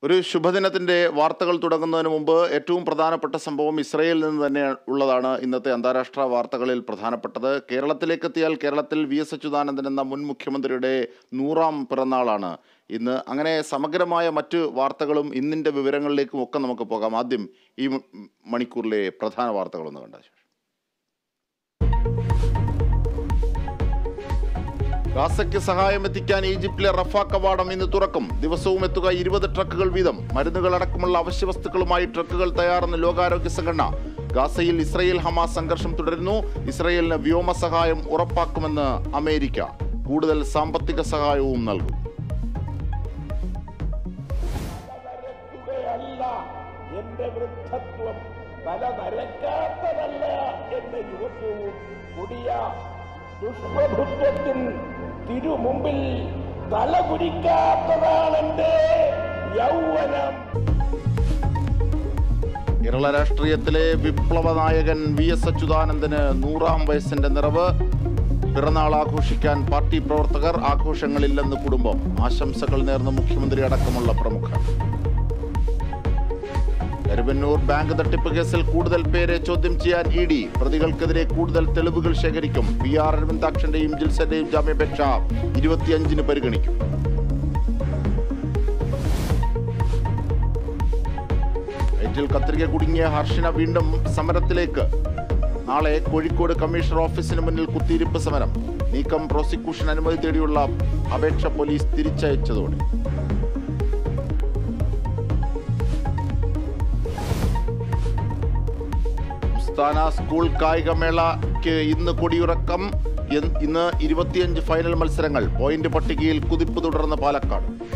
ഒരു ശുഭദിനത്തിന്റെ വാർത്തകൾ തുടങ്ങുന്നതിന് മുമ്പ് ഏറ്റവും പ്രധാനപ്പെട്ട സംഭവം ഇസ്രയേലിൽ നിന്ന് തന്നെ ഉള്ളതാണ് ഇന്നത്തെ അന്താരാഷ്ട്ര വാർത്തകളിൽ പ്രധാനപ്പെട്ടത് കേരളത്തിലേക്ക് എത്തിയാൽ കേരളത്തിൽ വി എസ് അച്യുതാനന്ദൻ എന്ന മുൻ മുഖ്യമന്ത്രിയുടെ നൂറാം പിറന്നാളാണ് ഇന്ന് അങ്ങനെ സമഗ്രമായ മറ്റ് വാർത്തകളും ഇന്നിൻ്റെ വിവരങ്ങളിലേക്കും ഒക്കെ നമുക്ക് പോകാം ആദ്യം ഈ മ- മണിക്കൂറിലെ പ്രധാന വാർത്തകളൊന്ന് കണ്ട ശേഷം ഗാസയ്ക്ക് സഹായം എത്തിക്കാൻ ഈജിപ്തിലെ റഫ കവാടം ഇന്ന് തുറക്കും ദിവസവും എത്തുക ഇരുപത് ട്രക്കുകൾ വീതം മരുന്നുകൾ അടക്കമുള്ള അവശ്യവസ്തുക്കളുമായി ട്രക്കുകൾ തയ്യാറെന്ന് ലോകാരോഗ്യ സംഘടന ഗാസയിൽ ഇസ്രയേൽ ഹമാസ് സംഘർഷം തുടരുന്നു ഇസ്രയേലിന് വ്യോമ സഹായം ഉറപ്പാക്കുമെന്ന് അമേരിക്ക കൂടുതൽ സാമ്പത്തിക സഹായവും നൽകും നരക്കുകയല്ല എന്റെ വൃദ്ധത്വം തല നരക്കാത്തതല്ല എന്റെ യുവത്വവും കൊടിയ ദുഷ്പ്രഭുത്വത്തിൻ തിരുമുമ്പിൽ തല കുരിക്കാത്തതാണ് എന്റെ യൗവനം കേരള രാഷ്ട്രീയത്തിലെ വിപ്ലവ നായകൻ വി എസ് അച്യുതാനന്ദന് നൂറാം വയസ്സിന്റെ നിറവ് പിറന്നാൾ ആഘോഷിക്കാൻ പാർട്ടി പ്രവർത്തകർ ആഘോഷങ്ങളില്ലെന്ന് കുടുംബം ആശംസകൾ നേർന്ന് മുഖ്യമന്ത്രി അടക്കമുള്ള പ്രമുഖർ കരുവന്നൂർ ബാങ്ക് തട്ടിപ്പ് കേസിൽ കൂടുതൽ പേരെ ചോദ്യം ചെയ്യാൻ ഇ ഡി പ്രതികൾക്കെതിരെ കൂടുതൽ തെളിവുകൾ ശേഖരിക്കും പി ആർ അരവിന്ദാക്ഷന്റെയും ജിൽസന്റെയും ജാമ്യാപേക്ഷ ഇരുപത്തിയഞ്ചിന് പരിഗണിക്കും വയറ്റിൽ കത്രിക കുടുങ്ങിയ ഹർഷിന വീണ്ടും സമരത്തിലേക്ക് നാളെ കോഴിക്കോട് കമ്മീഷണർ ഓഫീസിന് മുന്നിൽ കുത്തിയിരിപ്പ് സമരം നീക്കം പ്രോസിക്യൂഷൻ അനുമതി തേടിയുള്ള അപേക്ഷ പോലീസ് തിരിച്ചയച്ചതോടെ സംസ്ഥാന സ്കൂൾ കായികമേളയ്ക്ക് ഇന്ന് കൊടിയുറക്കം ഇന്ന് ഇന്ന് ഇരുപത്തിയഞ്ച് ഫൈനൽ മത്സരങ്ങൾ പോയിന്റ് പട്ടികയിൽ കുതിപ്പ് തുടർന്ന് പാലക്കാട്